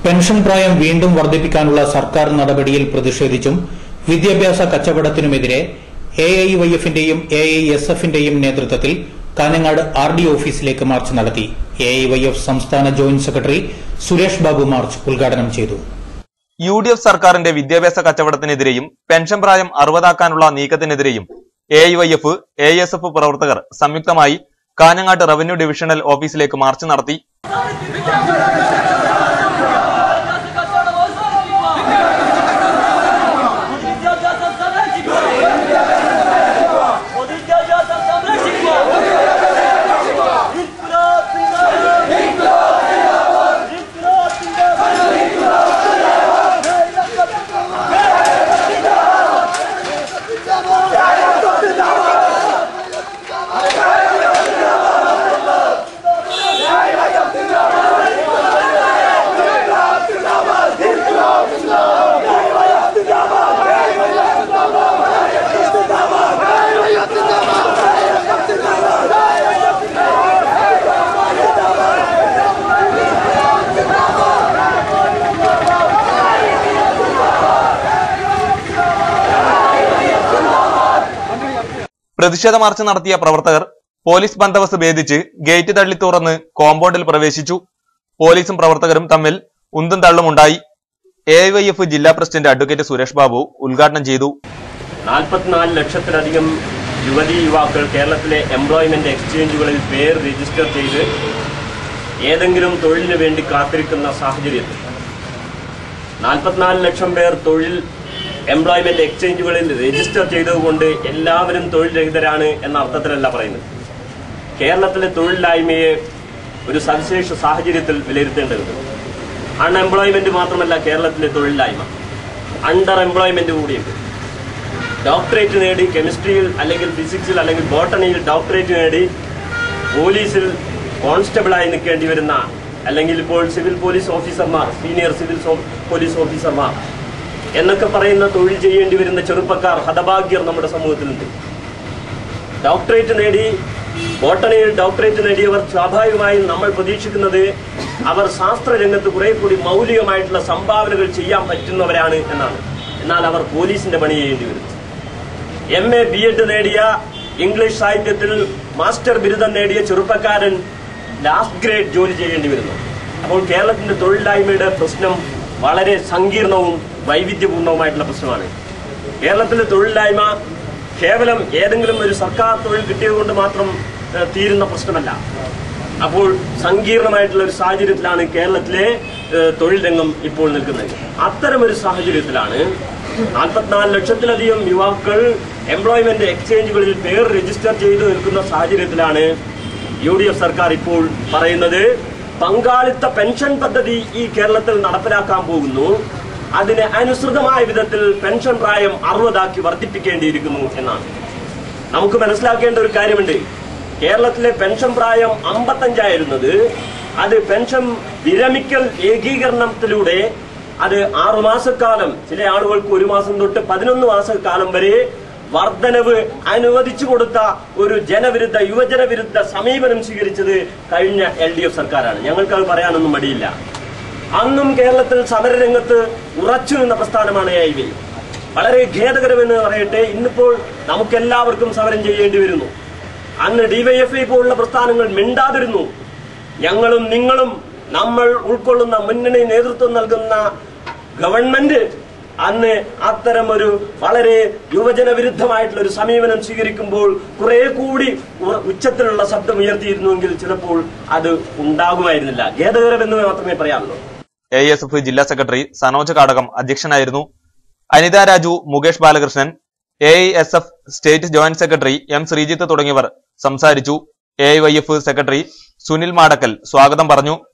pension പ്രായം വീണ്ടും വർദ്ധിപ്പിക്കാനുള്ള സർക്കാർ നടപടിയിൽ പ്രതിഷേധിച്ചും വിദ്യാഭ്യാസ കച്ചവടത്തിനുമെതിരെ എ ഐ വൈ എഫിന്റെയും എ ഐ എസ് എഫിന്റെയും നേതൃത്വത്തിൽ കാഞ്ഞങ്ങാട് ആർ ഡി ഓഫീസിലേക്ക് മാർച്ച് നടത്തി എ ഐ വൈ എഫ് സംസ്ഥാന joint secretary Suresh Babu march ഉദ്ഘാടനം ചെയ്തു യു ഡി എഫ് സർക്കാരിന്റെ വിദ്യാഭ്യാസ കച്ചവടത്തിനെതിരെയും പെൻഷൻ പ്രായം അറുപതാക്കാനുള്ള നീക്കത്തിനെതിരെയും A I Y F A S F പ്രവർത്തകർ സംയുക്തമായി കാഞ്ഞങ്ങാട്ട് റവന്യൂ ഡിവിഷണൽ ഓഫീസിലേക്ക് മാർച്ച് നടത്തി പ്രതിഷേധ മാർച്ച് നടത്തിയ പ്രവർത്തകർ പോലീസ് ബന്ദോബസ്ത് ഭേദിച്ച് ഗേറ്റ് തള്ളി തുറന്ന് കോമ്പൗണ്ടിൽ പ്രവേശിച്ചു പോലീസും പ്രവർത്തകരും തമ്മിൽ ഉന്തും തള്ളും ഉണ്ടായി എ വൈ എഫ് ജില്ലാ പ്രസിഡന്റ് അഡ്വക്കേറ്റ് സുരേഷ് ബാബു ഉദ്ഘാടനം ചെയ്തു നാൽപ്പത്തിനാല് ലക്ഷത്തിലധികം യുവതി യുവാക്കൾ കേരളത്തിലെ എംപ്ലോയ്മെന്റ് എക്സ്ചേഞ്ചുകളിൽ പേര് രജിസ്റ്റർ ചെയ്ത് ഏതെങ്കിലും തൊഴിലിന് വേണ്ടി കാത്തിരിക്കുന്ന സാഹചര്യത്തിൽ നാൽപ്പത്തിനാല് ലക്ഷം പേർ തൊഴിൽ എംപ്ലോയ്മെന്റ് എക്സ്ചേഞ്ചുകളിൽ രജിസ്റ്റർ ചെയ്തതുകൊണ്ട് എല്ലാവരും തൊഴിൽ രഹിതരാണ് എന്ന അർത്ഥത്തിലല്ല പറയുന്നത് കേരളത്തിലെ തൊഴിലില്ലായ്മയെ ഒരു സവിശേഷ സാഹചര്യത്തിൽ വിലയിരുത്തേണ്ടതുണ്ട് അൺഎംപ്ലോയ്മെന്റ് മാത്രമല്ല കേരളത്തിലെ തൊഴിലില്ലായ്മ അണ്ടർ എംപ്ലോയ്മെന്റ് കൂടിയുണ്ട് ഡോക്ടറേറ്റ് നേടി കെമിസ്ട്രിയിൽ അല്ലെങ്കിൽ ഫിസിക്സിൽ അല്ലെങ്കിൽ ബോട്ടണിയിൽ ഡോക്ടറേറ്റ് നേടി പോലീസിൽ കോൺസ്റ്റബിളായി നിൽക്കേണ്ടി വരുന്ന അല്ലെങ്കിൽ ഇപ്പോൾ സിവിൽ പോലീസ് ഓഫീസർമാർ സീനിയർ സിവിൽ സോ- പോലീസ് ഓഫീസർമാർ എന്നൊക്കെ പറയുന്ന തൊഴിൽ ചെയ്യേണ്ടി വരുന്ന ചെറുപ്പക്കാർ ഹതഭാഗ്യർ നമ്മുടെ സമൂഹത്തിലുണ്ട് ഡോക്ടറേറ്റ് നേടി ബോട്ടണിയിൽ ഡോക്ടറേറ്റ് നേടിയവർ സ്വാഭാവികമായും നമ്മൾ പ്രതീക്ഷിക്കുന്നത് അവർ ശാസ്ത്ര രംഗത്ത് കുറെ കൂടി മൗലികമായിട്ടുള്ള സംഭാവനകൾ ചെയ്യാൻ പറ്റുന്നവരാണ് എന്നാണ് എന്നാൽ അവർ പോലീസിന്റെ പണി ചെയ്യേണ്ടി വരും എം എ ബി എഡ് നേടിയ ഇംഗ്ലീഷ് സാഹിത്യത്തിൽ മാസ്റ്റർ ബിരുദം നേടിയ ചെറുപ്പക്കാരൻ ലാസ്റ്റ് ഗ്രേഡ് ജോലി ചെയ്യേണ്ടി വരുന്നു അപ്പോൾ കേരളത്തിന്റെ തൊഴിലില്ലായ്മയുടെ പ്രശ്നം വളരെ സങ്കീർണവും വൈവിധ്യപൂർണവുമായിട്ടുള്ള പ്രശ്നമാണ് കേരളത്തിലെ തൊഴിലില്ലായ്മ കേവലം ഏതെങ്കിലും ഒരു സർക്കാർ തൊഴിൽ കിട്ടിയതുകൊണ്ട് മാത്രം ഏഹ്, തീരുന്ന പ്രശ്നമല്ല അപ്പോൾ സങ്കീർണമായിട്ടുള്ള ഒരു സാഹചര്യത്തിലാണ് കേരളത്തിലെ ഏഹ്, തൊഴിൽ രംഗം ഇപ്പോൾ നിൽക്കുന്നത് അത്തരം ഒരു സാഹചര്യത്തിലാണ് നാൽപ്പത്തിനാല് ലക്ഷത്തിലധികം യുവാക്കൾ എംപ്ലോയ്മെന്റ് എക്സ്ചേഞ്ചുകളിൽ പേർ രജിസ്റ്റർ ചെയ്തു നിൽക്കുന്ന സാഹചര്യത്തിലാണ് യു ഡി എഫ് സർക്കാർ ഇപ്പോൾ പറയുന്നത് പങ്കാളിത്ത പെൻഷൻ പദ്ധതി ഈ കേരളത്തിൽ നടപ്പിലാക്കാൻ പോകുന്നു അതിന് അനുസൃതമായ വിധത്തിൽ പെൻഷൻ പ്രായം അറുപതാക്കി വർദ്ധിപ്പിക്കേണ്ടിയിരിക്കുന്നു എന്നാണ് നമുക്ക് മനസ്സിലാക്കേണ്ട ഒരു കാര്യമുണ്ട് കേരളത്തിലെ പെൻഷൻ പ്രായം അമ്പത്തഞ്ചായിരുന്നത് അത് പെൻഷൻ വിരമിക്കൽ ഏകീകരണത്തിലൂടെ അത് ആറുമാസക്കാലം ചില ആളുകൾക്ക് ഒരു മാസം തൊട്ട് പതിനൊന്ന് മാസക്കാലം വരെ വർധനവ് അനുവദിച്ചു കൊടുത്ത ഒരു ജനവിരുദ്ധ യുവജന വിരുദ്ധ സമീപനം സ്വീകരിച്ചത് കഴിഞ്ഞ എൽ ഡി എഫ് സർക്കാരാണ് ഞങ്ങൾക്ക് അത് പറയാനൊന്നും മടിയില്ല അന്നും കേരളത്തിൽ സമരരംഗത്ത് ഉറച്ചു നിന്ന പ്രസ്ഥാനമാണ് എ ഐ വി വളരെ ഖേദകരമെന്ന് പറയട്ടെ ഇന്നിപ്പോൾ നമുക്കെല്ലാവർക്കും സമരം ചെയ്യേണ്ടി വരുന്നു അന്ന് ഡിവൈഎഫ്ഐ പോലുള്ള പ്രസ്ഥാനങ്ങൾ മിണ്ടാതിരുന്നു ഞങ്ങളും നിങ്ങളും നമ്മൾ ഉൾക്കൊള്ളുന്ന മുന്നണി നേതൃത്വം നൽകുന്ന ഗവൺമെന്റ് അന്ന് അത്തരം ഒരു വളരെ യുവജന വിരുദ്ധമായിട്ടുള്ള ഒരു സമീപനം സ്വീകരിക്കുമ്പോൾ കുറെ കൂടി ഉ- ഉച്ചത്തിലുള്ള ശബ്ദം ഉയർത്തിയിരുന്നുവെങ്കിൽ ചിലപ്പോൾ അത് ഉണ്ടാകുമായിരുന്നില്ല ഖേദകരമെന്ന് മാത്രമേ പറയാനുള്ളൂ എ എസ് എഫ് ജില്ലാ സെക്രട്ടറി സനോജ് കാടകം അധ്യക്ഷനായിരുന്നു Anitha Raju Mukesh Balakrishnan A I S F state joint secretary M Sreejith തുടങ്ങിയവർ സംസാരിച്ചു A I Y F secretary Sunil Madakkal സ്വാഗതം പറഞ്ഞു